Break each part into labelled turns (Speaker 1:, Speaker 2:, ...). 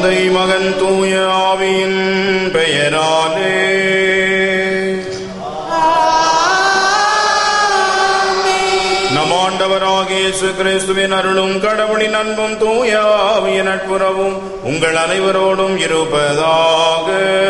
Speaker 1: தந்தை மகன் தூய ஆவியின் பெயராலே நம் ஆண்டவராகிய இயேசு கிறிஸ்துவின் அருளும் கடவுளின் அன்பும் தூய ஆவியின் நட்புறவும் உங்கள் அனைவரோடும் இருப்பதாக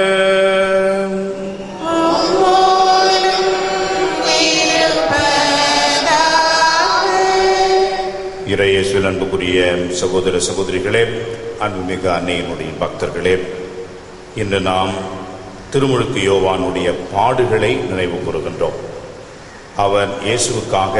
Speaker 1: இறையேசுவில் அன்புக்குரிய சகோதர சகோதரிகளே அன்புமிகு அன்னையினுடைய பக்தர்களே இன்று நாம் திருமுழுக்கு யோவானுடைய பாடுகளை நினைவு கூறுகின்றோம் அவர் இயேசுவுக்காக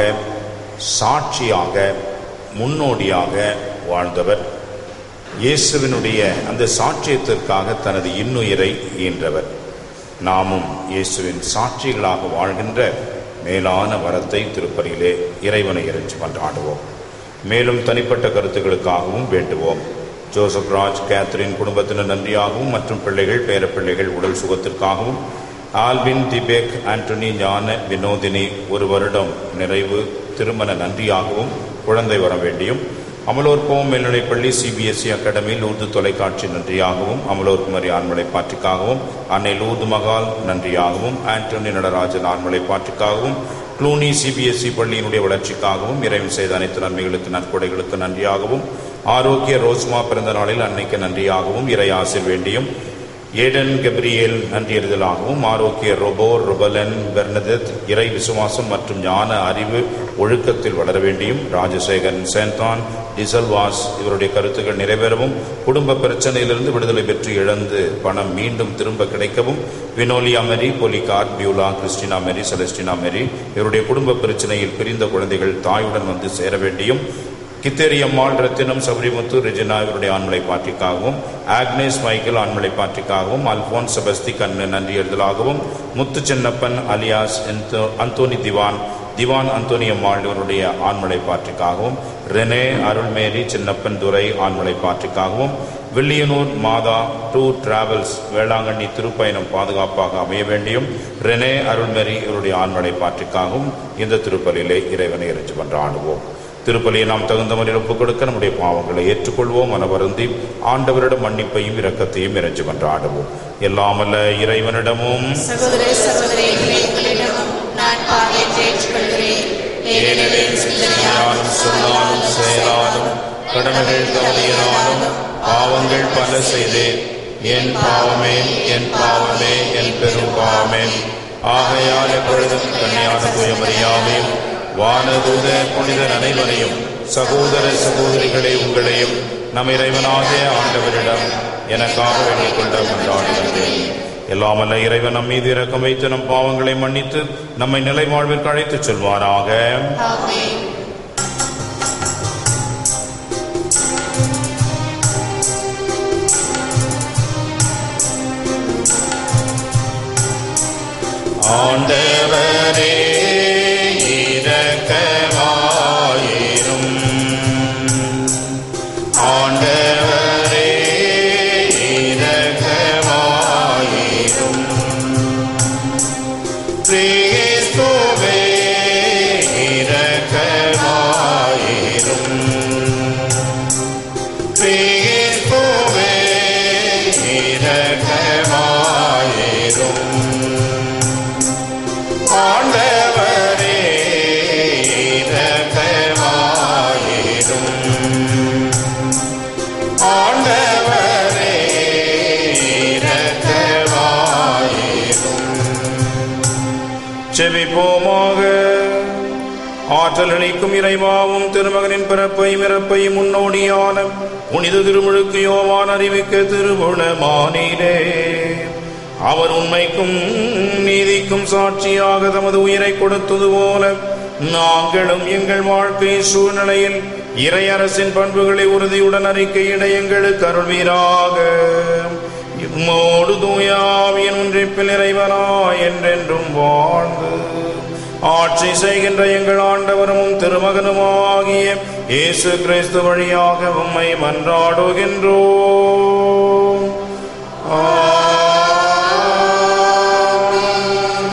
Speaker 1: சாட்சியாக முன்னோடியாக வாழ்ந்தவர் இயேசுவினுடைய அந்த சாட்சியத்திற்காக தனது இன்னுயிரை ஈன்றவர் நாமும் இயேசுவின் சாட்சிகளாக வாழ்கின்ற மேலான வரத்தை திருப்பலியிலே இறைவனை இறைச்சி கொண்டாடுவோம் மேலும் தனிப்பட்ட கருத்துக்களுக்காகவும் வேண்டுவோம் ஜோசப் ராஜ் கேத்ரின் குடும்பத்தினர் நன்றியாகவும் மற்றும் பிள்ளைகள் பேரப்பிள்ளைகள் உடல் சுகத்திற்காகவும் ஆல்வின் திபேக் ஆண்டனி ஞான வினோதினி ஒரு வருடம் நிறைவு திருமண நன்றியாகவும் குழந்தை வர வேண்டியும் அமலோர் போம் மேல்நிலைப்பள்ளி சிபிஎஸ்இ அகாடமி லூர்து தொலைக்காட்சி நன்றியாகவும் அமலோர் குமரி ஆண்மலை பாட்டுக்காகவும் அன்னை லூர்து மகால் நன்றியாகவும் ஆண்டனி நடராஜன் ஆண்மலை பாட்டுக்காகவும் க்ளூனி சிபிஎஸ்இ பள்ளியினுடைய வளர்ச்சிக்காகவும் இறைவன் செய்த அனைத்து நன்மைகளுக்கு நற்கொடைகளுக்கு நன்றியாகவும் ஆரோக்கிய ரோஸ்மா பிறந்த நாளில் அன்னைக்கு நன்றியாகவும் இறை ஆசிர் வேண்டியும் ஏடன் கெப்ரியேல் நன்றியறிதலாகவும் ஆரோக்கிய ரொபோ ரொபலன் பெர்னதத் இறை விசுவாசம் மற்றும் ஞான அறிவு ஒழுக்கத்தில் வளர வேண்டியும் ராஜசேகரன் சேந்தான் டிசல்வாஸ் இவருடைய கருத்துக்கள் நிறைவேறவும் குடும்ப பிரச்சனையிலிருந்து விடுதலை பெற்று இழந்து பணம் மீண்டும் திரும்ப கிடைக்கவும் வினோலியா மெரி பொலிகார் பியூலா கிறிஸ்டினா மெரி செலஸ்டினா மெரி இவருடைய குடும்ப பிரச்சனையில் பிரிந்த குழந்தைகள் தாயுடன் வந்து சேர வேண்டியும் கித்தேரியம்மாள் ரத்தினம் சபரிமுத்து ரெஜினா இவருடைய ஆண்மலை பாட்டிக்காகவும் ஆக்னேஸ் மைக்கேல் ஆண்மலை பாட்டிக்காகவும் அல்போன் செபஸ்தி கண்ணு நன்றி எழுதலாகவும் முத்து சின்னப்பன் அலியாஸ் எந்தோ- அந்தோனி திவான் திவான் அந்தோனி அம்மாள் இவருடைய ஆண்மலை பாட்டிக்காகவும் ரெனே அருள்மேரி சின்னப்பன் துரை ஆண்மலை பாட்டிக்காகவும் வில்லியனூர் மாதா டூர் டிராவல்ஸ் வேளாங்கண்ணி திருப்பயணம் பாதுகாப்பாக அமைய வேண்டியும் ரெனே அருள்மேரி இவருடைய ஆண்மலை பாட்டிக்காகவும் இந்த திருப்பலியிலே இறைவனை இறைச்சி கொண்டாடுவோம் திருப்பலியை நாம் தகுந்த முறையில் ஒப்புக் கொடுக்க நம்முடைய பாவங்களை ஏற்றுக்கொள்வோம் மனவருந்தி ஆண்டவரிடம் மன்னிப்பையும் இரக்கத்தையும் இறைச்சி கொண்டாடுவோம் எல்லாமல்ல இறைவனிடமும்
Speaker 2: சகோதர சகோதரிகளே உங்களிடமும் நான் பாவையை ஏற்றுக்கொள்கிறேன் ஏனெனில் சிந்தனையாலும்
Speaker 1: சிந்தனையாலும் சொன்னாலும் செயலாலும் கடமைகள் தவறியதாலும் பாவங்கள் பல செய்தேன் என் பாவமே என் பாவமே என் பெரும் பாவமே ஆகையால் எப்பொழுதும் கன்னியான தூயமறியாமையும் வானதூத புனிதர் அனைவரையும் சகோதர சகோதரிகளே உங்களையும் நம் இறைவனாகிய ஆண்டவரிடம் எனக்காக வேண்டிக் கொண்ட கொண்டாடுகின்றேன் எல்லாமல்ல இறைவன் நம் மீது இரக்கம் வைத்து நம் பாவங்களை மன்னித்து நம்மை நிலை வாழ்விற்கு அழைத்துச் செல்வாராக
Speaker 2: ஆமென்
Speaker 1: ஆண்டவரே இரக்கமாயிரும் ஆண்டவரே இரக்கமாயிரும் கிறிஸ்துவே இரக்கமாயிரும் கிறிஸ்துவே இரக்கமாயிரும் ஆண்டவரே இரக்கமாயிரும் ஆண்டவரே இரக்கமாயிரும் செவிப்போமாக ஆற்றல் அளிக்கும் இறைவாவும் திருமகனின் பிறப்பையும் இறப்பையும் முன்னோடியான புனித திருமுழுக்கு யோவான் அறிவிக்க திருவுளமானீரே அவர் உண்மைக்கும் நீதிக்கும் சாட்சியாக தமது உயிரை கொடுத்தது போல நாங்களும் எங்கள் வாழ்க்கை சூழ்நிலையில் இறையரசின் பண்புகளை உறுதியுடன் அறிக்கையிட எங்களுக்கு அருள்வீராக இம்மோடு தூயாவியின் ஒன்றிப்பில் இறைவனாய் என்றென்றும் வாழ்ந்து ஆட்சி செய்கின்ற எங்கள் ஆண்டவரும் திருமகனுமாகிய இயேசு கிறிஸ்து வழியாக உம்மை மன்றாடுகின்றோம் ஆமென்.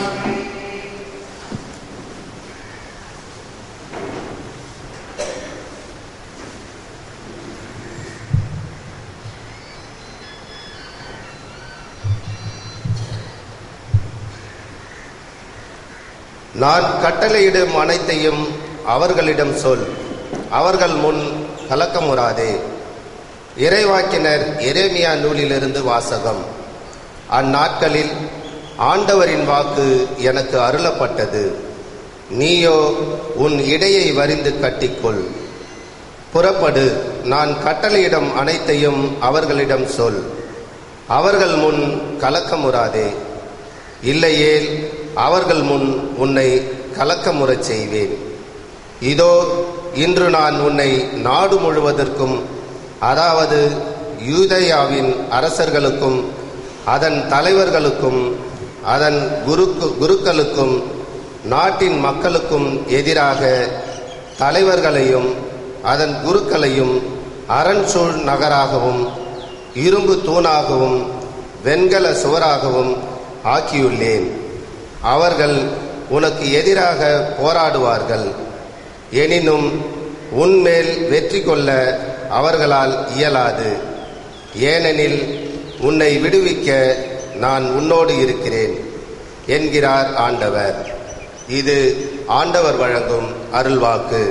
Speaker 3: நான் கட்டளையிடும் அனைத்தையும் அவர்களிடம் சொல் அவர்கள் முன் கலக்கமுறாதே இறைவாக்கினர் எரேமியா நூலிலிருந்து வாசகம் அந்நாட்களில் ஆண்டவரின் வாக்கு எனக்கு அருளப்பட்டது நீயோ உன் இடையை வரிந்து கட்டிக்கொள் புறப்படு நான் கட்டளையிடும் அனைத்தையும் அவர்களிடம் சொல் அவர்கள் முன் கலக்கமுறாதே இல்லையேல் அவர்கள் முன் உன்னை கலக்கமுறச் செய்வேன் இதோ இன்று நான் உன்னை நாடு முழுவதற்கும் அதாவது யூதயாவின் அரசர்களுக்கும் அதன் தலைவர்களுக்கும் அதன் குருக்கு குருக்களுக்கும் நாட்டின் மக்களுக்கும் எதிராக தலைவர்களையும் அதன் குருக்களையும் அரண்சூழ் நகராகவும் இரும்பு தூணாகவும் வெண்கல சுவராகவும் ஆக்கியுள்ளேன் அவர்கள் உனக்கு எதிராக போராடுவார்கள் எனினும் உன்மேல் வெற்றி கொள்ள அவர்களால் இயலாது ஏனெனில் உன்னை விடுவிக்க நான் உன்னோடு இருக்கிறேன் என்கிறார் ஆண்டவர் இது ஆண்டவர் வழங்கும் அருள்வாக்கு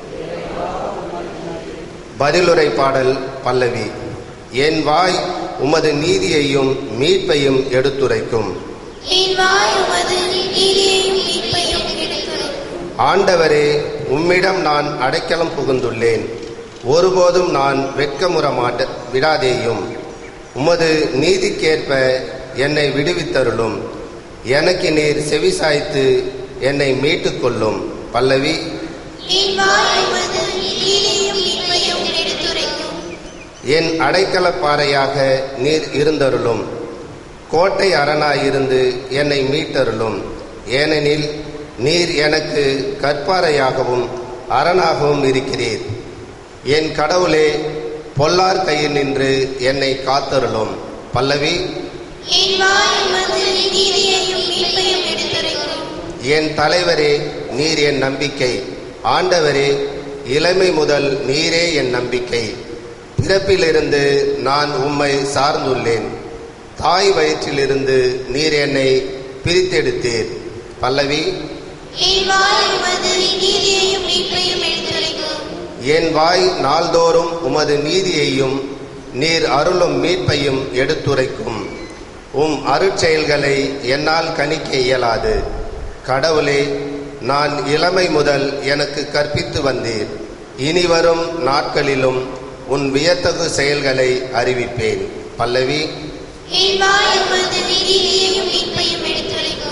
Speaker 3: பதிலுரை பாடல் பல்லவி என் வாய் உமது நீதியையும் மீட்பையும் எடுத்துரைக்கும்
Speaker 2: என் வாய் உமது நீதியையும் மீட்பையும் எடுத்துரைக்கும்
Speaker 3: ஆண்டவரே உம்மிடம் நான் அடைக்கலம் புகுந்துள்ளேன் ஒருபோதும் நான் வெட்கமுற மாட்ட விடாதேயும் உமது நீதிக்கேற்ப என்னை விடுவித்தருளும் எனக்கு நீர் செவிசாய்த்து என்னை மீட்டுக் கொள்ளும் பல்லவி
Speaker 2: என் வாய் உமது நீதியையும் மீட்பையும் எடுத்துரைக்கும்
Speaker 3: என் அடைக்கலப் பாறையாக நீர் இருந்தருளும் கோட்டை அரணாயிருந்து என்னை மீட்டருளும் ஏனெனில் நீர் எனக்கு கற்பாறையாகவும் அரணாகவும் இருக்கிறீர் என் கடவுளே பொல்லார் கையில் நின்று என்னை காத்தருளும் பல்லவி
Speaker 2: என் வாய் உமது நீதியையும் மீட்பையும் எடுத்துரைக்கும்
Speaker 3: என் தலைவரே நீர் என் நம்பிக்கை ஆண்டவரே இளமை முதல் நீரே என் நம்பிக்கை பிறப்பிலிருந்து நான் உம்மை சார்ந்துள்ளேன் தாய் வயிற்றிலிருந்து நீர் என்னை பிரித்தெடுத்தீர் பல்லவி
Speaker 2: என் வாய் உமது நீதியையும் மீட்பையும் எடுத்துரைக்கும்
Speaker 3: என் வாய் நாள்தோறும் உமது நீதியையும் நீர் அருளும் மீட்பையும் எடுத்துரைக்கும் உம் அருட்செயல்களை என்னால் கணிக்க இயலாது கடவுளே நான் இளமை முதல் எனக்கு கற்பித்து வந்தீர் இனிவரும் நாட்களிலும் உன் வியத்தகு செயல்களை அறிவிப்பேன் பல்லவி
Speaker 2: என் வாய் உமது நீதியையும் மீட்பையும் எடுத்துரைக்கும்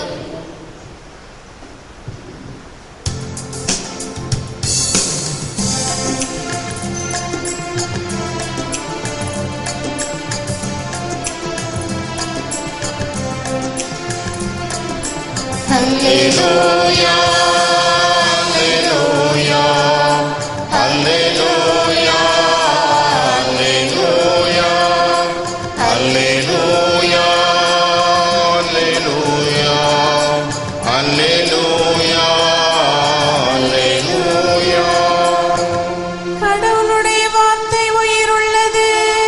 Speaker 2: Alleluia, Alleluia, Alleluia, Alleluia,
Speaker 1: அல்லேலூயா அல்லேலூயா அல்லேலூயா அல்லேலூயா
Speaker 4: கடவுளுடைய வார்த்தை உயிருள்ளது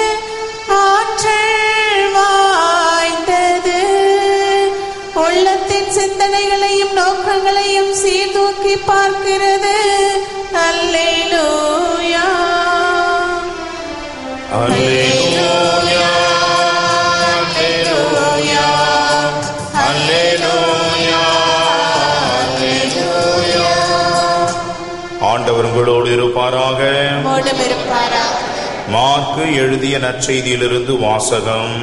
Speaker 4: ஆற்றல் வாய்ந்தது உள்ளத்தின் சிந்தனைகளையும் நோக்கங்களையும் சீர்தூக்கி பார்க்கிறது அல்லேலூயா
Speaker 1: அல்லேலூயா அல்லேலூயா அல்லேலூயா அல்லேலூயா ஆண்டவர் உங்களோடு இருப்பாராக
Speaker 2: மோடம் இருப்பாராக
Speaker 1: மார்க்கு எழுதிய நற்செய்தியிலிருந்து வாசகம்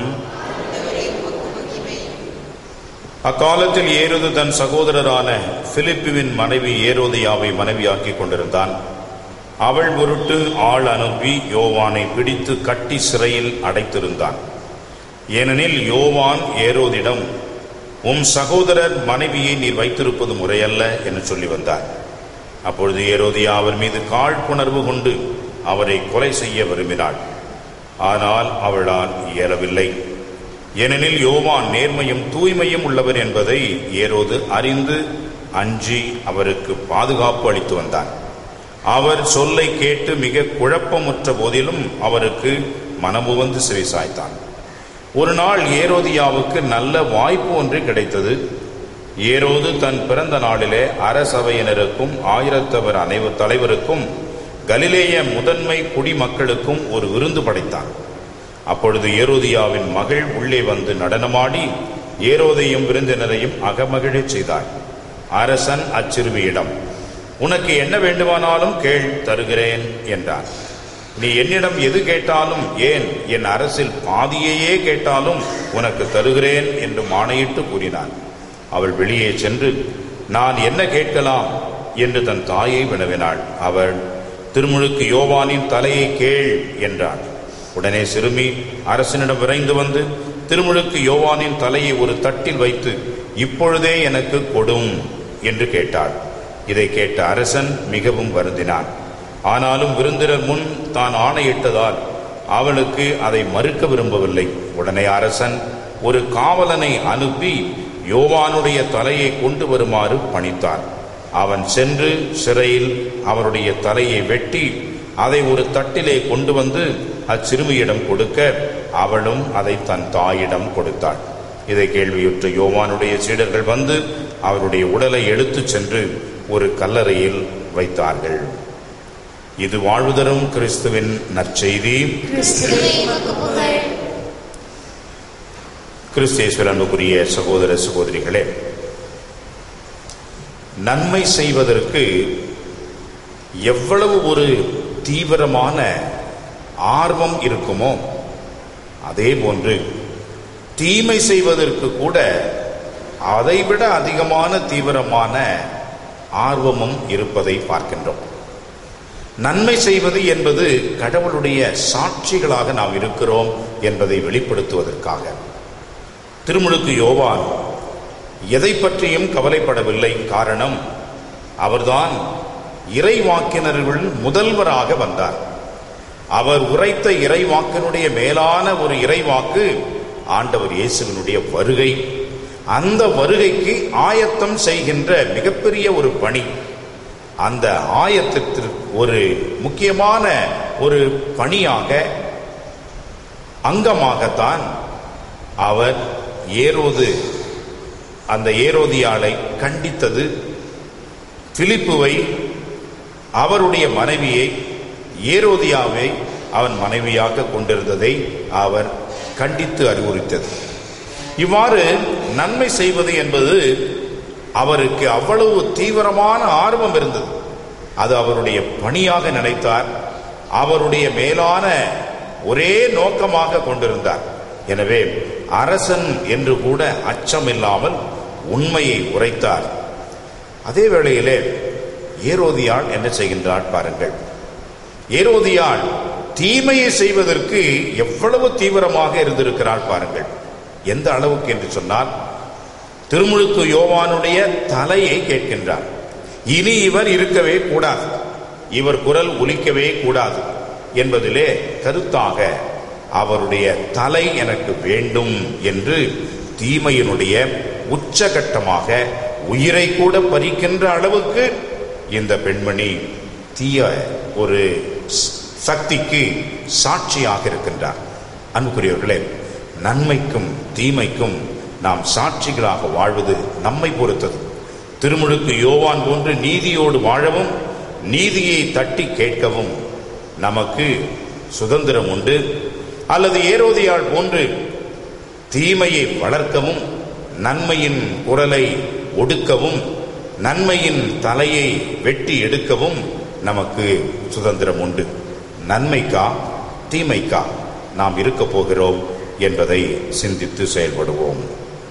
Speaker 1: அக்காலத்தில் ஏரோது தன் சகோதரரான பிலிப்புவின் மனைவி ஏரோதியாவை மனைவியாக்கிக் கொண்டிருந்தான் அவள் பொருட்டு ஆள் அனுப்பி யோவானை பிடித்து கட்டி சிறையில் அடைத்திருந்தான் ஏனெனில் யோவான் ஏரோதிடம் உம் சகோதரர் மனைவியை நீர் வைத்திருப்பது முறையல்ல என்று சொல்லி வந்தார் அப்பொழுது ஏரோதியா அவர் மீது காழ்ப்புணர்வு கொண்டு அவரை கொலை செய்ய விரும்பினாள் ஆனால் அவளால் இயலவில்லை ஏனெனில் யோவான் நேர்மையும் தூய்மையும் உள்ளவர் என்பதை ஏரோது அறிந்து அஞ்சி அவருக்கு பாதுகாப்பு அளித்து வந்தான் அவர் சொல்லை கேட்டு மிக குழப்பமுற்ற போதிலும் அவருக்கு மனமுவந்து செவிசாய்த்தான் ஒரு நாள் ஏரோதியாவுக்கு நல்ல வாய்ப்பு ஒன்று கிடைத்தது ஏரோது தன் பிறந்த நாளிலே அரசவையினருக்கும் ஆயிரத்தவர் அனைவ தலைவருக்கும் கலிலேய முதன்மை குடிமக்களுக்கும் ஒரு விருந்து படைத்தான் அப்பொழுது ஏரோதியாவின் மகள் உள்ளே வந்து நடனமாடி ஏரோதையும் விருந்தினரையும் அகமகிழச் செய்தாள் அரசன் அச்சிறுமியிடம் உனக்கு என்ன வேண்டுமானாலும் கேள் தருகிறேன் என்றான் நீ என்னிடம் எது கேட்டாலும் ஏன் என் அரசில் பாதியையே கேட்டாலும் உனக்கு தருகிறேன் என்று மாணையிட்டு கூறினான் அவள் வெளியே சென்று நான் என்ன கேட்கலாம் என்று தன் தாயை வினவினாள் அவள் திருமுழுக்கு யோவானின் தலையை கேள் என்றாள் உடனே சிறுமி அரசனிடம் விரைந்து வந்து திருமுழுக்கு யோவானின் தலையை ஒரு தட்டில் வைத்து இப்பொழுதே எனக்கு கொடும் என்று கேட்டாள் இதை கேட்ட அரசன் மிகவும் வருந்தினான் ஆனாலும் விருந்தினர் முன் தான் ஆணையிட்டதால் அவளுக்கு அதை மறுக்க விரும்பவில்லை உடனே அரசன் ஒரு காவலனை அனுப்பி யோவானுடைய தலையை கொண்டு வருமாறு பணித்தான் அவன் சென்று சிறையில் அவருடைய தலையை வெட்டி அதை ஒரு தட்டிலே கொண்டு வந்து அச்சிறுமியிடம் கொடுக்க அவளும் அதை தன் தாயிடம் கொடுத்தாள் இதை கேள்வியுற்ற யோவானுடைய சீடர்கள் வந்து அவருடைய உடலை எடுத்துச் சென்று ஒரு கல்லறையில் வைத்தார்கள் இது வாழ்வுதரும் கிறிஸ்துவின் நற்செய்தி
Speaker 2: கிறிஸ்துவே உமக்கு புகழ்
Speaker 1: கிறிஸ்தேஸ்வர் அன்புக்குரிய சகோதர சகோதரிகளே நன்மை செய்வதற்கு எவ்வளவு ஒரு தீவிரமான ஆர்வம் இருக்குமோ அதே போன்று தீமை செய்வதற்கு கூட அதைவிட அதிகமான தீவிரமான ஆர்வமும் இருப்பதை பார்க்கின்றோம் நன்மை செய்வது என்பது கடவுளுடைய சாட்சிகளாக நாம் இருக்கிறோம் என்பதை வெளிப்படுத்துவதற்காக திருமுழுக்கு யோவான் எதை பற்றியும் கவலைப்படவில்லை காரணம் அவர்தான் இறைவாக்கினர்கள் முதல்வராக வந்தார் அவர் உரைத்த இறைவாக்கினுடைய மேலான ஒரு இறைவாக்கு ஆண்டவர் இயேசுவினுடைய வருகை அந்த வருகைக்கு ஆயத்தம் செய்கின்ற மிகப்பெரிய ஒரு பணி அந்த ஆயத்திற்கு ஒரு முக்கியமான ஒரு பணியாக அங்கமாகத்தான் அவர் ஏரோது அந்த ஏரோதியாளை கண்டித்தது பிலிப்புவை அவருடைய மனைவியை ஏரோதியாவை அவன் மனைவியாக கொண்டிருந்ததை அவர் கண்டித்து அறிவுறுத்தது இவ்வாறு நன்மை செய்வது என்பது அவருக்கு அவ்வளவு தீவிரமான ஆர்வம் இருந்தது அது அவருடைய பணியாக நினைத்தார் அவருடைய மேலான ஒரே நோக்கமாக கொண்டிருந்தார் எனவே அரசன் என்று கூட அச்சமில்லாமல் உண்மையை உரைத்தார் அதே வேளையிலே ஏரோதியாள் என்ன செய்கின்றாள் பாருங்கள் ஏரோதியாள் தீமையை செய்வதற்கு எவ்வளவு தீவிரமாக இருந்திருக்கிறாள் பாருங்கள் எந்த அளவுக்கு என்று சொன்னால் திருமுழுக்கு யோவானுடைய தலையை கேட்கின்றார் இனி இவர் இருக்கவே கூடாது இவர் குரல் ஒலிக்கவே கூடாது என்பதிலே கருத்தாக அவருடைய தலை எனக்கு வேண்டும் என்று தீமையினுடைய உச்சகட்டமாக உயிரை கூட பறிக்கின்ற அளவுக்கு இந்த பெண்மணி தீய ஒரு ஸ்- சக்திக்கு சாட்சியாக இருக்கின்றார் அன்புக்குரியவர்களே நன்மைக்கும் தீமைக்கும் நாம் சாட்சிகளாக வாழ்வது நம்மை பொறுத்தது திருமுழுக்கு யோவான் போன்று நீதியோடு வாழவும் நீதியை தட்டி கேட்கவும் நமக்கு சுதந்திரம் உண்டு அல்லது ஏரோதியாள் போன்று தீமையை வளர்க்கவும் நன்மையின் குரலை ஒடுக்கவும் நன்மையின் தலையை வெட்டி எடுக்கவும் நமக்கு சுதந்திரம் உண்டு நன்மைக்கா தீமைக்கா நாம் இருக்க போகிறோம் என்பதை சிந்தித்து செயல்படுவோம்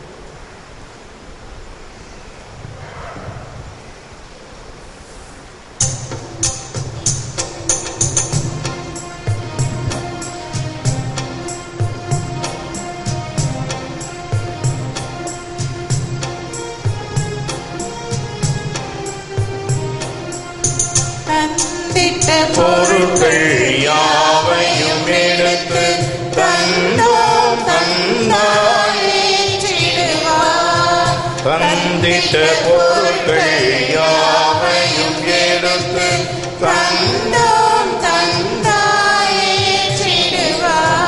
Speaker 4: தந்திட்ட
Speaker 1: பொருட்கள் யாவையும் எடுத்து தந்தோம் தந்தாயே
Speaker 4: ஏற்றிடுவார்.
Speaker 1: தந்திட்ட பொருட்கள் யாவையும் எடுத்து
Speaker 4: தந்தோம் தந்தாய் ஏற்றிடுவார்.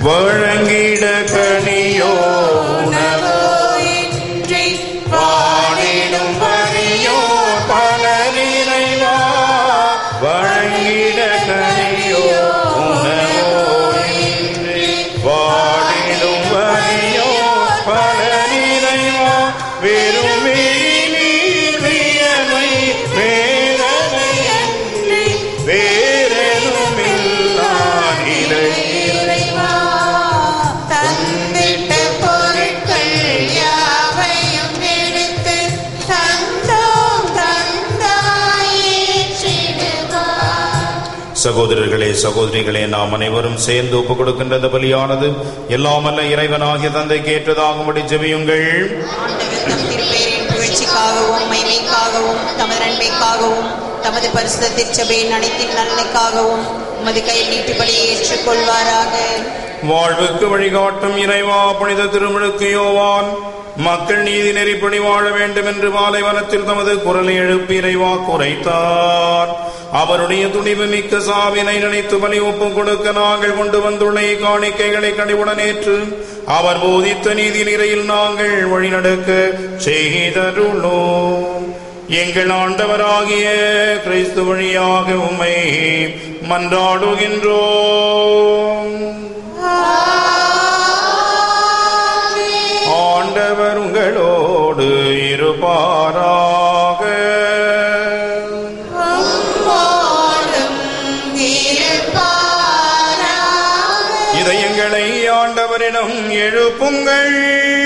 Speaker 1: வழங்கிட கனியோ உணவோ
Speaker 4: இன்றி
Speaker 1: வாழிடும் வழியோ பல நிறைவா வழங்கிட கனியோ உணவோ இன்றி வாழிடும் வழியோ பல நிறைவா வெறும் நீர் வியர்வை வேதனை அன்றி வேறெனும் இல்லா நிலை
Speaker 4: இறைவா தந்திட்ட பொருட்கள் யாவையும் எடுத்து தந்தோம் தந்தாயேற்றிடுவார்
Speaker 1: சகோதரர்களே சகோதரிகளே நாம் அனைவரும் சேர்ந்து ஒப்புக் கொடுக்கின்ற இந்த பலியானது எல்லாம் அல்ல இறைவனாகிய தந்தைக்கு ஏற்றதாகும்படி ஜெபியுங்கள்
Speaker 5: ஆண்டவர் தம் திருப்பேரின் புகழ்ச்சிக்காகவும் மைமைக்காகவும் தமது நன்மைக்காகவும் தமது பரிசுத்த திருச்சபையின் அனைத்தின் நன்மைக்காகவும் உமது கையில் நீட்டுபடியை ஏற்றுக்கொள்வாராக
Speaker 1: வாழ்வுக்கு வழிகாட்டும் இறைவா புனித திருமுழுக்கு யோவான் மக்கள் நீதி நெறிப்படி வாழ வேண்டும் என்று பாலைவனத்தில் தமது குரலை எழுப்பி இறைவா குறைத்தார் அவருடைய துணிவு மிக்க சாவினை நினைத்து பலி ஒப்புக் கொடுக்க நாங்கள் கொண்டு வந்துள்ள காணிக்கைகளை கனிவுடன் ஏற்று அவர் போதித்த நீதி நிறையில் நாங்கள் வழிநடக்க செய்தருளோம் எங்கள் ஆண்டவராகிய கிறிஸ்து வழியாக உம்மை மன்றாடுகின்றோம் ஆண்டவர் உங்களோடு இருப்பாராக
Speaker 4: உம்மோடும் இருப்பாராக.
Speaker 1: இதயங்களை ஆண்டவரிடம் எழுப்புங்கள்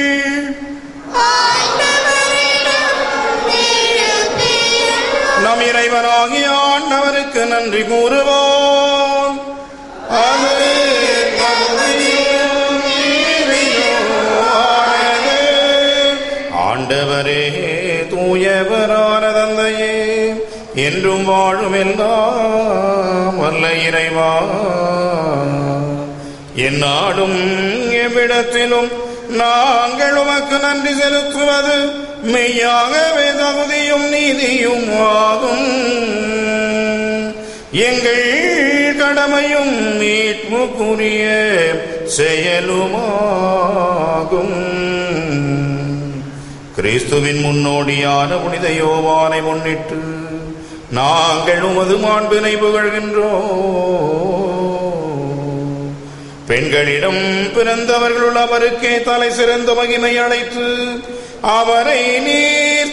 Speaker 4: ஆண்டவரிடம் எழுப்பியுள்ளோம்.
Speaker 1: நம் இறைவனாகிய ஆண்டவருக்கு நன்றி கூறுவோம் அது தகுதியும் நீதியுமானது. ஆண்டவரே தூயவரான தந்தையே என்றும் வாழும் எல்லாம் வல்ல இறைவா எந்நாடும் எவ்விடத்திலும் நாங்கள் உமக்கு நன்றி செலுத்துவது மெய்யாகவே தகுதியும் நீதியும் ஆகும் எங்கள் கடமையும் மீட்புக்குரிய செயலுமாகும் கிறிஸ்துவின் முன்னோடியான புனித யோவானை முன்னிட்டு நாங்கள் உமது மாண்பினை புகழ்கின்றோம் பெண்களிடம் பிறந்தவர்களுள் அவருக்கே தலை சிறந்த மகிமை அழைத்து அவரை நீர்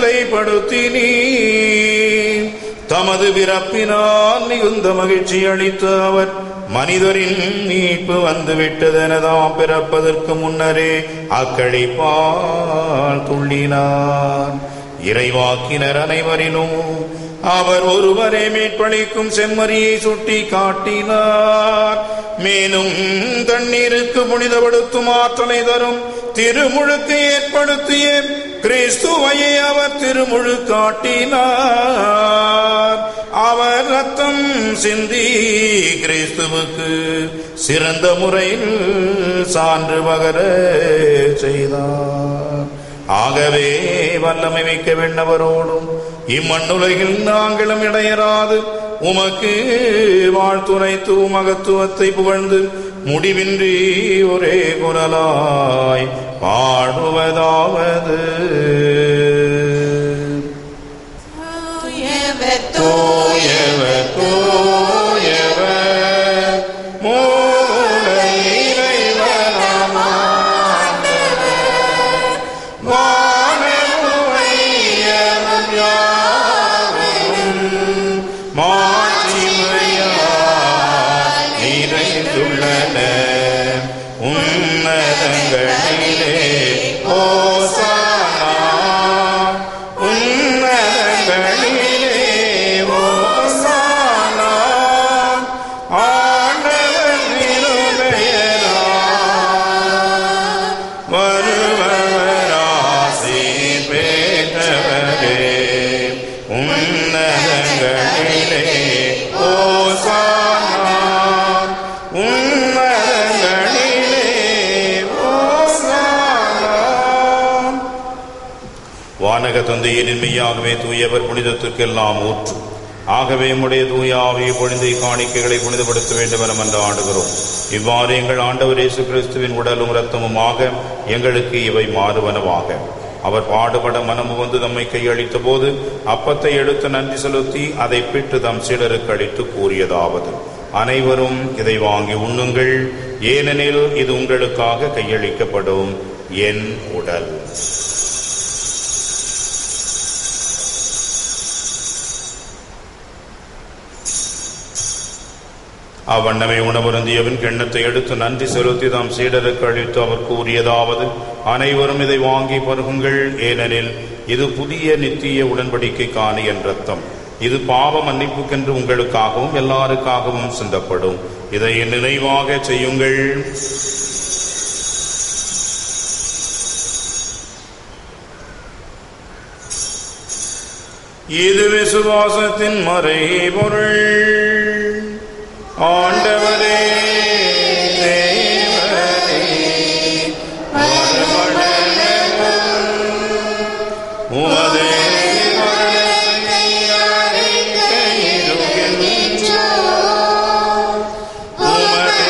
Speaker 1: திருநிலைப்படுத்தினீர் தமது பிறப்பினால் மிகுந்த மகிழ்ச்சி அளித்த அவர் மனிதரின் மீட்பு வந்துவிட்டதெனதாம் பிறப்பதற்கு முன்னரே அக்களிப்பால் துள்ளினார் இறைவாக்கினர் அனைவரிலும் அவர் ஒருவரே மீட்பளிக்கும் செம்மறியை சுட்டி காட்டினார் மேலும் தண்ணீருக்கு புனிதப்படுத்தும் ஆற்றலை தரும் திருமுழுக்கு ஏற்படுத்திய கிறிஸ்துவையை அவர் திருமுழு காட்டினார் அவர் ரத்தம் சிந்தி கிறிஸ்துவுக்கு சிறந்த முறையில் சான்று பகர செய்தார் ஆகவே வல்லமை மிக்க விண்ணவரோடும் இம்மண்ணுலகில் நாங்களும் இடையராது உமக்கு வாழ்த்துரைத்து மகத்துவத்தை புகழ்ந்து முடிவின்றி ஒரே குரலாய் பாடுவதாவது
Speaker 4: தூயவர்
Speaker 1: தூயவர் தூயவர் மூல இறைவனாம் ஆண்டவர். வானமும் வையமும் யாவும் மாட்சிமையால் நிறைந்துள்ளன உன்னதங்களிலே ஓசானா உன்னதங்களிலே ஓசானா ஆண்டவர் திருபெயரால் வருபவராசி பெற்றவரே உன்னதங்களிலே ஓசானா உன்னதங்களிலே ஓசானா வானக தந்தையின் மெய்யாகவே தூயவர் புனிதத்திற்கெல்லாம் ஊற்று ஆகவே உம்முடைய தூயாவியை பொழிந்தை காணிக்கைகளை புனிதப்படுத்த வேண்டும் என மன்றாடுகிறோம் இவ்வாறு எங்கள் ஆண்டவர் இயேசு கிறிஸ்துவின் உடலும் இரத்தமுமாக எங்களுக்கு இவை மாறுவனவாக அவர் பாடுபட மனமு வந்து தம்மை கையளித்த போது அப்பத்தை எடுத்து நன்றி செலுத்தி அதை பிட்டு தம் சீடருக்கு அளித்து கூறியதாவது அனைவரும் இதை வாங்கி உண்ணுங்கள் ஏனெனில் இது உங்களுக்காக கையளிக்கப்படும் என் உடல் அவ்வண்ணமே உணவருந்தியவன் கிண்ணத்தை எடுத்து நன்றி செலுத்தி தாம் சீடருக்கு அளித்து அவர் கூறியதாவது அனைவரும் இதை வாங்கி பருகுங்கள் ஏனெனில் இது புதிய நித்திய உடன்படிக்கைக்கான என் ரத்தம் இது பாவ மன்னிப்புக்கென்று உங்களுக்காகவும் எல்லாருக்காகவும் சிந்தப்படும் இதை என் நினைவாக செய்யுங்கள் இது விசுவாசத்தின் மறைபொருள் ஆண்டவரே தேவரே, மறுமலரும் உமதே மரணத்தை அறிக்கையிடுகின்றோம். உமதே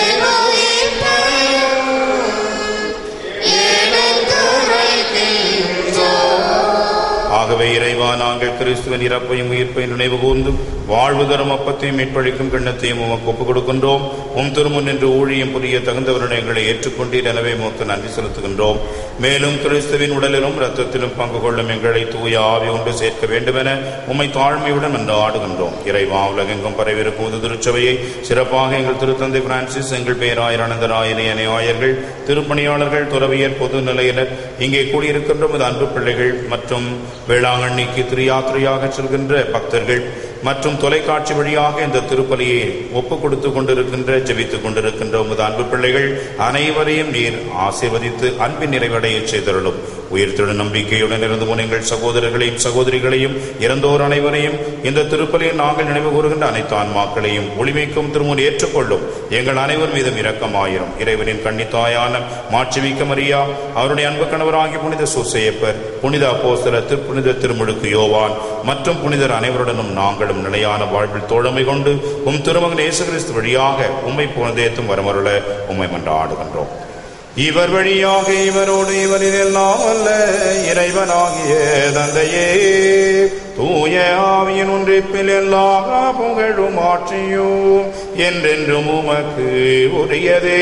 Speaker 1: ஆகவே இறைவா நாங்கள் கிறிஸ்துவின் இறப்பையும் உயிர்ப்பையும் நினைவு கூர்ந்து வாழ்வு தரும் அப்பத்தையும் மீட்பளிக்கும் கிண்ணத்தையும் உமக்கு ஒப்புக் கொடுக்கின்றோம் உம் திருமுன் என்று ஊழியம் புரிய தகுந்தவருடன் எங்களை ஏற்றுக்கொண்டீர் எனவே உமக்கு நன்றி செலுத்துகின்றோம் மேலும் கிறிஸ்துவின் உடலிலும் இரத்தத்திலும் பங்கு கொள்ளும் எங்களை தூய ஆவி ஒன்று சேர்க்க வேண்டுமென உம்மை தாழ்மையுடன் ஆடுகின்றோம் இறைவா உலகெங்கும் பரவிருக்கும் இது திருச்சபையை சிறப்பாக எங்கள் திருத்தந்தை பிரான்சிஸ் எங்கள் பேராயர் அனந்தராயனை அனையாயர்கள் திருப்பணியாளர்கள் துறவியர் பொது நிலையினர் இங்கே கூடியிருக்கின்ற உமது அன்பு பிள்ளைகள் மற்றும் வேளாங்கண்ணிக்கு திரியாத்திரையாக செல்கின்ற பக்தர்கள் மற்றும் தொலைக்காட்சி வழியாக இந்த திருப்பலியை ஒப்புக் கொடுத்து கொண்டிருக்கின்ற ஜெபித்துக் கொண்டிருக்கின்ற உமது அன்பு பிள்ளைகள் அனைவரையும் நீர் ஆசீர்வதித்து அன்பின் நிறைவடைய செய்தருளும் உயிர்த்திட நம்பிக்கையுடன் இருந்து போன எங்கள் சகோதரர்களையும் சகோதரிகளையும் இறந்தோர் அனைவரையும் இந்த திருப்பலியில் நாங்கள் நினைவு கூறுகின்ற அனைத்து ஆன்மாக்களையும் ஒளிமைக்கும் திருமுன் ஏற்றுக்கொள்ளும் எங்கள் அனைவர் மீதும் இரக்கமாயிரும் இறைவனின் கன்னித்தாயான மாட்சிமிக்க மரியா அவருடைய அன்பு கணவராகி புனித சூசையப்பர் புனித அப்போஸ்தல திருப்புனித திருமுழுக்கு யோவான் மற்றும் புனிதர் அனைவருடனும் நாங்களும் நிலையான வாழ்வில் தோழமை கொண்டு உம் திருமகன் இயேசு கிறிஸ்து வழியாக உம்மை புனதேத்தும் வரமருள உம்மை மன்றாடுகின்றோம் இவர் வழியாக இவரோடு இவரில் எல்லாம் அல்ல இறைவனாகிய தந்தையே தூய ஆவியின் ஒன்றிப்பில் எல்லா புகழும் ஆட்சியும் என்றென்றும் உமக்கு உரியதே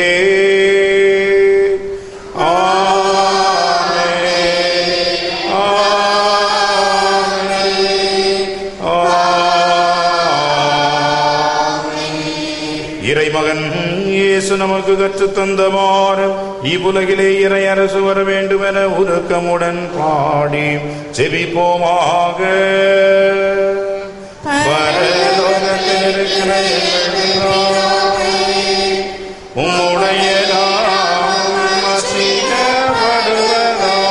Speaker 1: ஆமென். ஆமென். இறைமகன் இயேசு நமக்கு கற்றுத் தந்தவாறு இவ்வுலகிலே இறை அரசு வர வேண்டுமென உருக்கமுடன் பாடி செவிப்போமாக பரலோகத்தில் இருக்கிற எங்கள் பிதாவே, உம்முடைய நாமம் அசிக்கப்படுவதாக.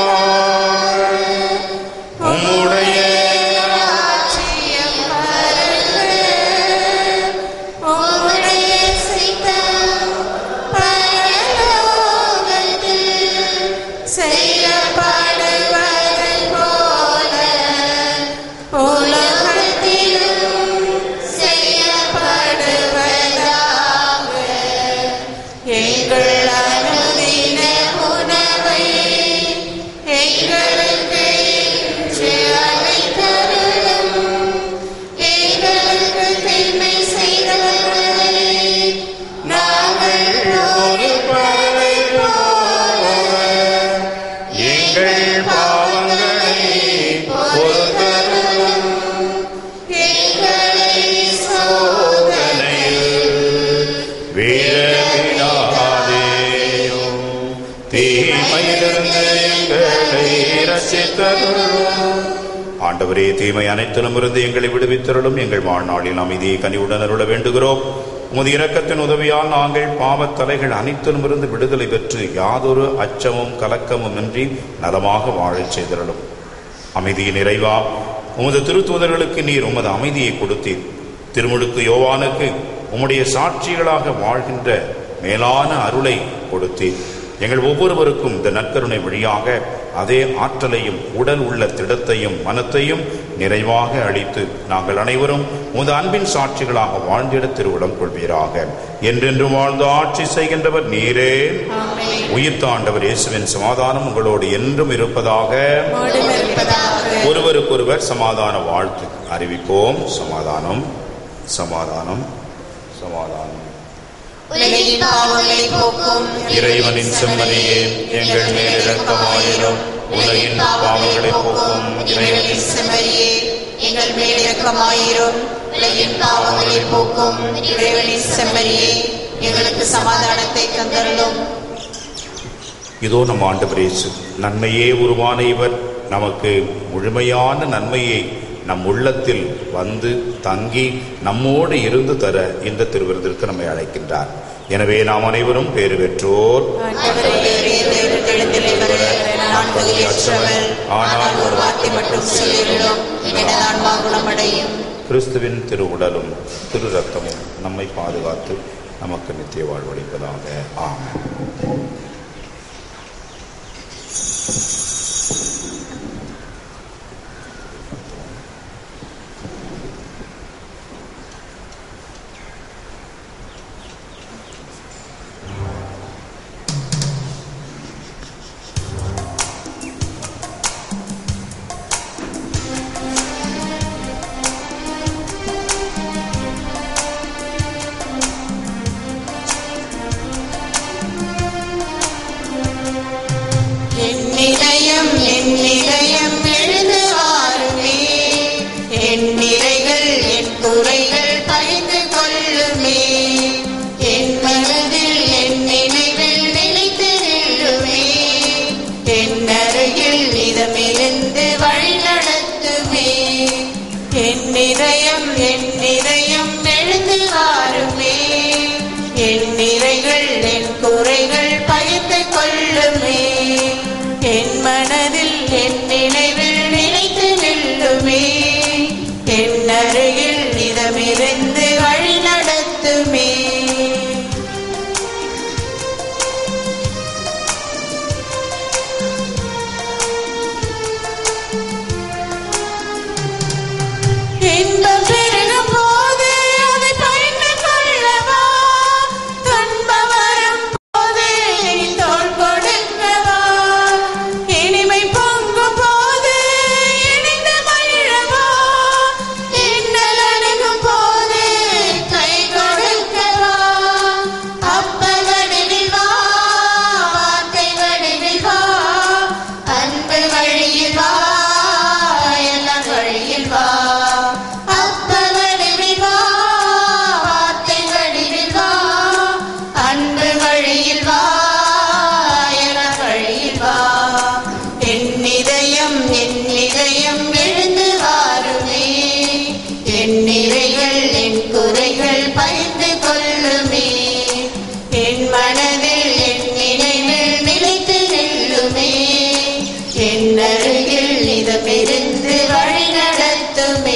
Speaker 1: உம்முடைய
Speaker 2: உம்முடைய சித்தம் பரலோகத்தில் செய்யப்படுவது போல உலகத்திலும் செய்யப்படுவதாக எங்கள் அனுதின உணவை எங்களுக்கு இன்று அளித்தருளும் எங்களுக்கு தீமை செய்தவர்களை நாங்கள் பொறுப்பதை போல
Speaker 1: எங்கள் பாவங்களை பொறுத்தருளும்
Speaker 2: எங்களை சோதனையில்
Speaker 1: வீரவிடாதேயும் தீமையிலிருந்து எங்களை ரசித்தருளும் ஆண்டவரே தீமை அனைத்திலும் இருந்து எங்களை விடுவித்தருளும் எங்கள் வாழ்நாளில் அமைதியை கனிவுடன் அருள வேண்டுகிறோம் உமது இரக்கத்தின் உதவியால் நாங்கள் பாவத் தலைகள் அனைத்திலும் இருந்து விடுதலை பெற்று யாதொரு அச்சமும் கலக்கமும் இன்றி நலமாக வாழச் செய்தருளும் அமைதியின் நிறைவா உமது திருத்தூதர்களுக்கு நீர் உமது அமைதியை கொடுத்தீர் திருமுழுக்கு யோவானுக்கு உம்முடைய சாட்சிகளாக வாழ்கின்ற மேலான அருளை கொடுத்தீர் எங்கள் ஒவ்வொருவருக்கும் இந்த நற்கருணை வழியாக அதே ஆற்றலையும் உடல் உள்ள திடத்தையும் மனத்தையும் நிறைவாக அளித்து நாங்கள் அனைவரும் உமது அன்பின் சாட்சிகளாக வாழ்ந்திட திருவிடம் கொள்வீராக என்றென்று வாழ்ந்து ஆட்சி செய்கின்றவர் நீரே உயிர் தாண்டவர் இயேசுவின் சமாதானம் உங்களோடு என்றும் இருப்பதாக ஒருவருக்கொருவர் சமாதான வாழ்த்து அறிவிப்போம் சமாதானம் சமாதானம் சமாதானம்
Speaker 5: உலகின் பாவங்களை போக்கும்
Speaker 1: இறைவனின் செம்மறியே எங்கள் மேல் இரக்கமாயிரும் உலகின் பாவங்களை போக்கும் இறைவனின்
Speaker 5: செம்மறியே எங்கள் மேல் இரக்கமாயிரும் உலகின் பாவங்களை போக்கும் இறைவனின் செம்மறியே எங்களுக்கு சமாதானத்தை தந்தருளும்
Speaker 1: இதோ நம் ஆண்டவர் இயேசு நன்மையே உருவான இவர் நமக்கு முழுமையான நன்மையை நம் உள்ளத்தில் வந்து தங்கி நம்மோடு இருந்து தர இந்த திருவிருந்திற்கு நம்மை அழைக்கின்றார் எனவே நாம் அனைவரும் பேறு பெற்றோர்
Speaker 5: நான் தகுதியற்றவள் ஆனால் ஒரு வார்த்தை மட்டும் சொல்லிவிடும் எனது ஆன்மா குணமடையும்
Speaker 1: கிறிஸ்துவின் திரு உடலும் திரு ரத்தமும் நம்மை பாதுகாத்து நமக்கு நித்திய வாழ்வளிப்பதாக ஆமென்
Speaker 5: என் இதயம் என் இதயம் எழுந்து வாருமே என் நிறைகள் என் குறைகள் பகிர்ந்து கொள்ளுமே என் மனதில் என் நினைவில் நினைத்து நில்லுமே என் அருகில் இதமிருந்து வழி நடத்துமே என் இதயம் என் இதயம் எழுந்து வாருமே என் நிறைகள் என் குறைகள் பகிர்ந்து கொள்ளுமே என் மனதில் என் நினைவில் நினைத்து நில்லுமே என் அருகில் இதமிருந்து வழி நடத்துமே இன்பம் பெருகும் போது அதை பகிர்ந்து கொள்ளவா துன்பம் வரும் போது இனி தோள் கொடுக்கவா இனிமை பொங்கும் போது இணைந்து மகிழவா இன்னல் அணுகும் போது கை கொடுக்கவா அப்ப வடிவில் வா வார்த்தை வடிவில் வா அன்பு வழியில் வா எல்லாம் வழியில் வா அப்ப வடிவில் வா வார்த்தை வடிவில் வா அன்பு வழியில் வா எல்லாம் வழியில் வா என் இதயம் என் இதயம் எழுந்து வாருமே என் நிறைகள் என் குறைகள் பகிர்ந்து கொள்ளுமே என் மனதில் என் நினைவில் நிலைத்து நில்லுமே என் அருகில் இதமிருந்து வழி நடத்துமே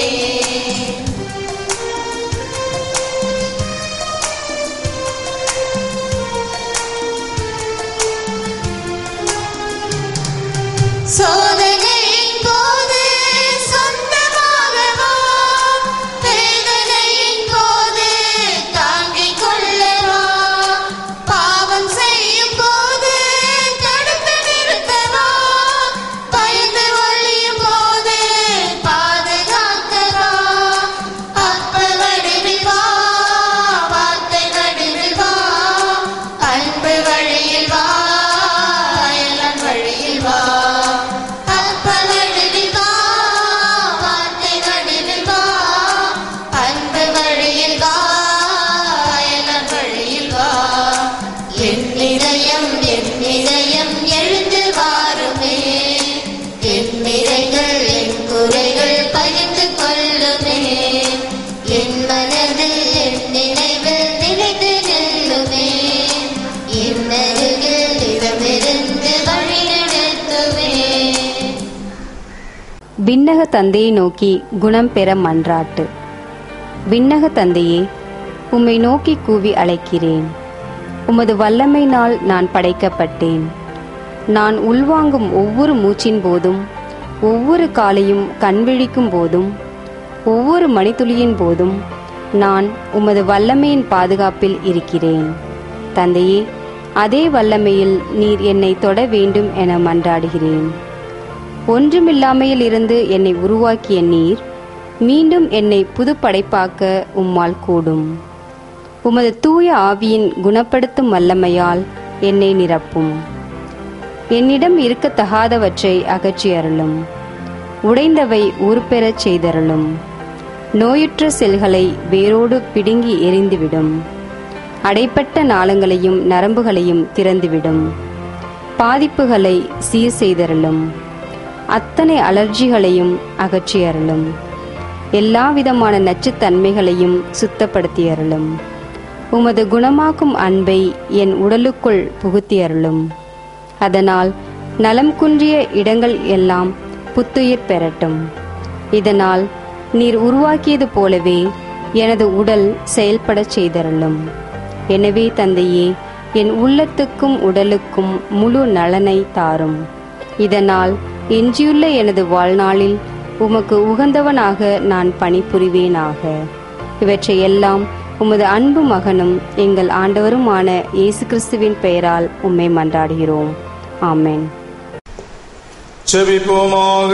Speaker 5: சோதனையின் போது சொந்தமாகவா வேதனையின் போது தாங்கிக் கொள்ளவா பாவம் செய்யும் போது தடுத்து நிறுத்தவா பயந்து ஒழியும் போது பாதுகாக்கவா அப்ப வடிவில் வா வார்த்தை வடிவில் வா அன்பு வழியில் வா எல்லாம் வழியில் வா அப்ப வடிவில் வா வார்த்தை வடிவில் வா அன்பு வழியில் வா எல்லாம் வழியில் வா என் இதயம் என் இதயம் எழுந்து வாருமே என் நிறைகள் என் குறைகள் பகிர்ந்து கொள்ளுமே என் மனதில் என் நினைவில் நினைத்து நில்லுமே என் அருகில் இடமிருந்து வழி நடத்துமே
Speaker 6: விண்ணக தந்தையை நோக்கி குணம் பெற மன்றாட்டு விண்ணக தந்தையே உம்மை நோக்கி கூவி அழைக்கிறேன் உமது வல்லமையினால் நான் படைக்கப்பட்டேன் நான் உள்வாங்கும் ஒவ்வொரு மூச்சின் போதும் ஒவ்வொரு காலையும் கண்விழிக்கும் போதும் ஒவ்வொரு மணித்துளியின் போதும் நான் உமது வல்லமையின் பாதுகாப்பில் இருக்கிறேன் தந்தையே அதே வல்லமையில் நீர் என்னை தொட வேண்டும் என மன்றாடுகிறேன் ஒன்றுமில்லாமையில் இருந்து என்னை உருவாக்கிய நீர் மீண்டும் என்னை புது படைப்பாக்க உம்மால் கூடும் உமது தூய ஆவியின் குணப்படுத்தும் வல்லமையால் என்னை நிரப்பும் என்னிடம் இருக்கத்தகாதவற்றை அகற்றி அருளும் உடைந்தவை ஊர்பெறச் செய்தருளும் நோயுற்ற செல்களை வேரோடு பிடுங்கி எரிந்துவிடும் அடைப்பட்ட நாளங்களையும் நரம்புகளையும் திறந்துவிடும் பாதிப்புகளை சீர் செய்தருளும் அத்தனை அலர்ஜிகளையும் அகற்றி அருளும் எல்லா விதமான நச்சுத்தன்மைகளையும் சுத்தப்படுத்தி அருளும் உமது குணமாக்கும் அன்பை என் உடலுக்குள் புகுத்தி அருளும் அதனால் நலம் குன்றிய இடங்கள் எல்லாம் புத்துயிர் பெறட்டும் இதனால் நீர் உருவாக்கியது போலவே எனது உடல் செயல்படச் செய்தருளும் எனவே தந்தையே என் உள்ளத்துக்கும் உடலுக்கும் முழு நலனை தாரும் இதனால் எஞ்சியுள்ள எனது வாழ்நாளில் உமக்கு உகந்தவனாக நான் பணிபுரிவேனாக இவற்றை எல்லாம் உமது அன்பு மகனும் எங்கள் ஆண்டவருமான இயேசு கிறிஸ்துவின் பெயரால் உம்மை மன்றாடுகிறோம் ஆமென்
Speaker 1: செபிப்போமாக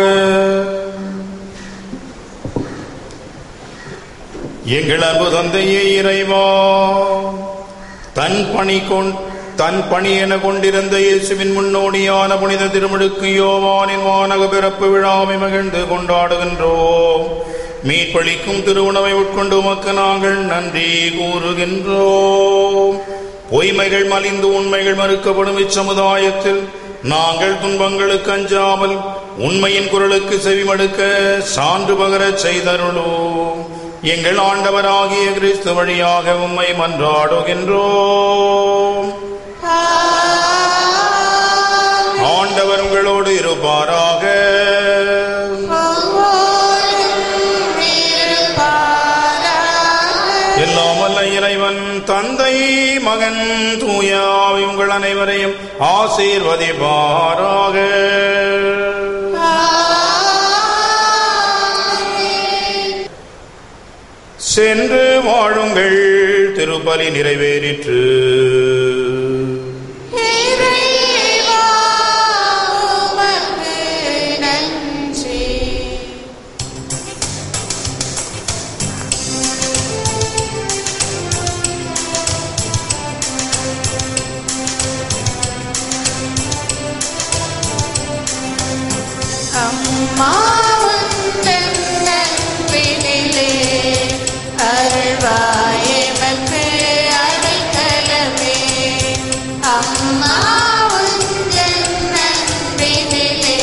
Speaker 1: எங்கள் அன்பு தந்தையே இறைவா தன் பணி கொண் தன் பணி என கொண்டிருந்த இயேசுவின் முன்னோடியான புனித திருமுழுக்கு யோவானின் வானக பிறப்பு விழாவை மகிழ்ந்து கொண்டாடுகின்றோம் மீட்பளிக்கும் திருவுணவை உட்கொண்டு உமக்கு நாங்கள் நன்றி கூறுகின்றோம் பொய்மைகள் மலிந்து உண்மைகள் மறுக்கப்படும் இச்சமுதாயத்தில் நாங்கள் துன்பங்களுக்கு அஞ்சாமல் உண்மையின் குரலுக்கு செவிமடுக்க சான்று பகரச் செய்தருளோம் எங்கள் ஆண்டவராகிய கிறிஸ்து வழியாக உம்மை மன்றாடுகின்றோம் ஆண்டவர் உங்களோடு இருப்பாராக எல்லாம் வல்ல இறைவன் தந்தை மகன் தூயாவி உங்கள் அனைவரையும் ஆசீர்வதிப்பாராக சென்று வாழுங்கள் திருப்பலி நிறைவேறிற்று
Speaker 4: இறைவா, உமக்கு நன்றி அம்மா உந்தன் நண்பினிலே அருள்வாயமக்கு அடைக்கலமே அம்மா உந்தன் நண்பினிலே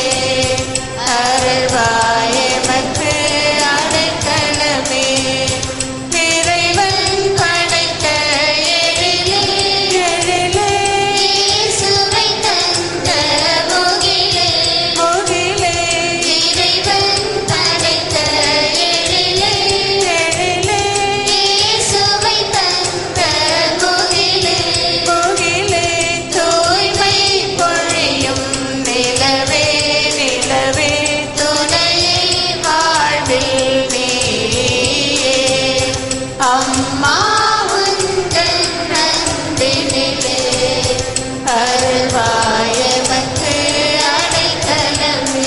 Speaker 4: அருள்வாயமக்கு அடைக்கலமே இறைவன் படைத்த எழிலே எழிலே
Speaker 2: இயேசுவை தந்த முகிலே
Speaker 4: முகிலே
Speaker 2: இறைவன் படைத்த எழிலே
Speaker 4: எழிலே
Speaker 2: இயேசுவை தந்த முகிலே
Speaker 4: முகிலே தூய்மை பொழியும் நிலவே நிலவே
Speaker 2: துணையை
Speaker 4: வாழ்வில் நீயே
Speaker 2: அம்மா உந்தன் நண்பினிலே
Speaker 4: அருள்வாயமக்கு
Speaker 2: அடைக்கலமே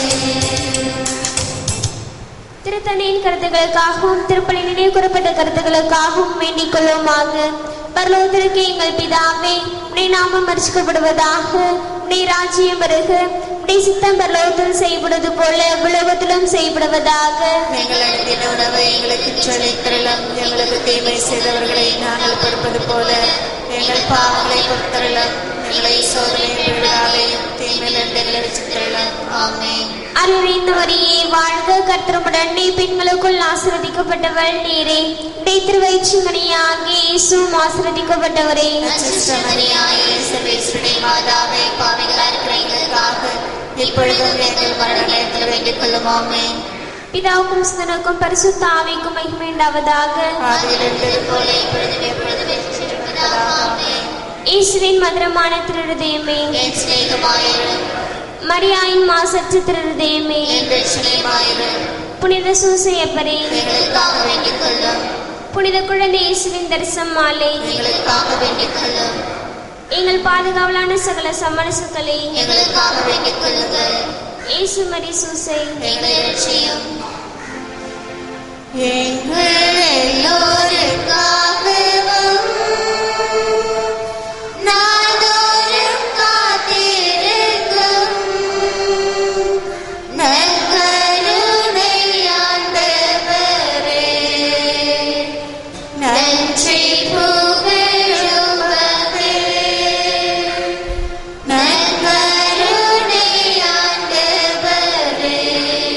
Speaker 7: திருத்தந்தையின் கருத்துக்களுக்காகவும் திருப்பலி நினைவு கூறப்பட்ட கருத்துக்களுக்காகவும் வேண்டிக் கொள்ளுமாக பரலோகத்திற்கு எங்கள் பிதாவே உடைய நாமம் மறிச்சுக்கப்படுவதாக உடைய ராஜ்யம் வருக உடைய சித்தம் பரலோகத்தில் செய்யப்படுவது போல உலகத்திலும் செய்யப்படுவதாக
Speaker 4: எங்கள் அனுதின உணவை எங்களுக்கு சொல்லித்தரலாம் எங்களுக்கு தீமை செய்தவர்களை நாங்கள் பொறுப்பது போல எங்கள் பாவங்களை பொறுத்தரலாம் எங்களை சோதனையில் விடாதையும் தீமையிலிருந்து எங்களை வச்சுத்தரலாம் ஆமென்
Speaker 7: அருளிந்த வரியே வாழ்க கர்த்தருமுடன் நீ பெண்களுக்குள் ஆசிரதிக்கப்பட்டவள் நீரே உடைய திருவயிற்று மணியாகிய இயேசுவும் ஆசிரதிக்கப்பட்டவரே
Speaker 4: அச்சிஷ்டமரியாய இயேசுவே மாதாவே பாவிகளா இருக்கிற எங்களுக்காக இப்பொழுதும் எங்கள் மரண நேரத்தில் வேண்டிக் கொள்ளும் ஆமென்
Speaker 7: பிதாவுக்கும் சுதனுக்கும் பரிசுத்த ஆவிக்கும் மகிமை உண்டாவதாக
Speaker 4: ஆதியிலிருந்து போல இப்பொழுதும் எப்பொழுதும் என்றும் இருப்பதாக ஆமென்
Speaker 7: இயேசுவின் மதுரமான திருதயமே
Speaker 2: என் சிநேகமாயிரும்
Speaker 7: மரியாயின் மாசற்ற திருதயமே
Speaker 2: என் ரட்சணையுமாயிரும்
Speaker 7: புனித சூசையப்பரே
Speaker 2: எங்களுக்காக வேண்டிக் கொள்ளும்
Speaker 7: புனித குழந்தை இயேசுவின் தரிசனம் மாலை
Speaker 2: எங்களுக்காக வேண்டிக் கொள்ளும்
Speaker 7: எங்கள் பாதுகாவலான சகல சமரசுக்களை
Speaker 2: எங்களுக்காக வேண்டிக் கொள்ளுங்கள்
Speaker 7: இயேசு மரி சூசை
Speaker 2: எங்களை ரட்சியும் எங்கள் எல்லோருக்காகவும் நாள்தோறும் காத்திருக்கும் நற்கருணை ஆண்டவரே, நன்றி புகழுமகே. நற்கருணை ஆண்டவரே,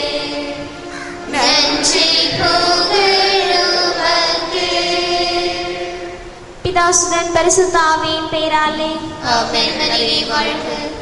Speaker 2: நன்றி புகழுமகே.
Speaker 7: பிதாசுதன் பரிசுத்தாவின் பெயராலே
Speaker 2: ஆமென். நன்றி வாழ்க